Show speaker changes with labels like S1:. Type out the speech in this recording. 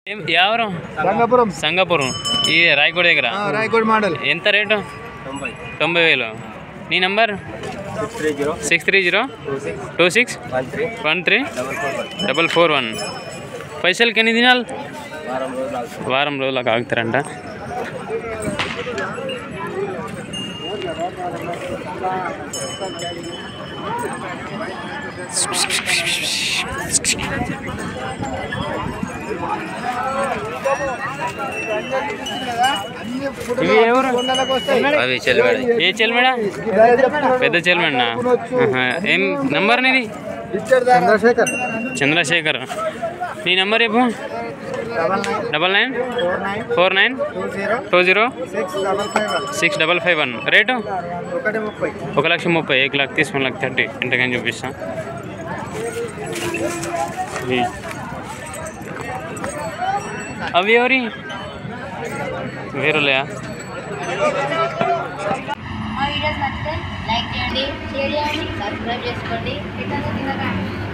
S1: ఏం- ఎవరు
S2: రంగాపురం
S1: సంగాపురం ఈ రాయకోడ దగ్గర
S2: రాయకోడ్ మోడల్
S1: ఎంత రేటు తొంభై వేలు నీ number six three zero two six one three double four one పైసలకి ఎన్ని దినాలు వారం రోజులకు ఆగుతారంట ఇవి ఎవరు
S3: అవి చెల్లివాడ
S1: ఏ చెల్మేడ పెద్ద చెల్మేడనా ఏం నంబర్ నీది
S2: చంద్రశేఖర్
S1: చంద్రశేఖర్ నీ నెంబర్ రేపు double nine
S2: four nine
S1: four nine
S2: two zero
S1: two zero
S2: six double five one
S1: six double five one rate
S2: ఒకటి ముప్పై
S1: ఒక లక్ష ముప్పై ఏక్ లాక్ తీసి వన్ లాక్ థర్టీ ఎంతకని చూపిస్తా ఇవి. అవి ఎవరి వేరులే
S4: మా వీడియోస్ నచ్చితే లైక్ చేయండి షేర్ చేయండి సబ్స్క్రైబ్ చేసుకోండి ఇతను తినకండి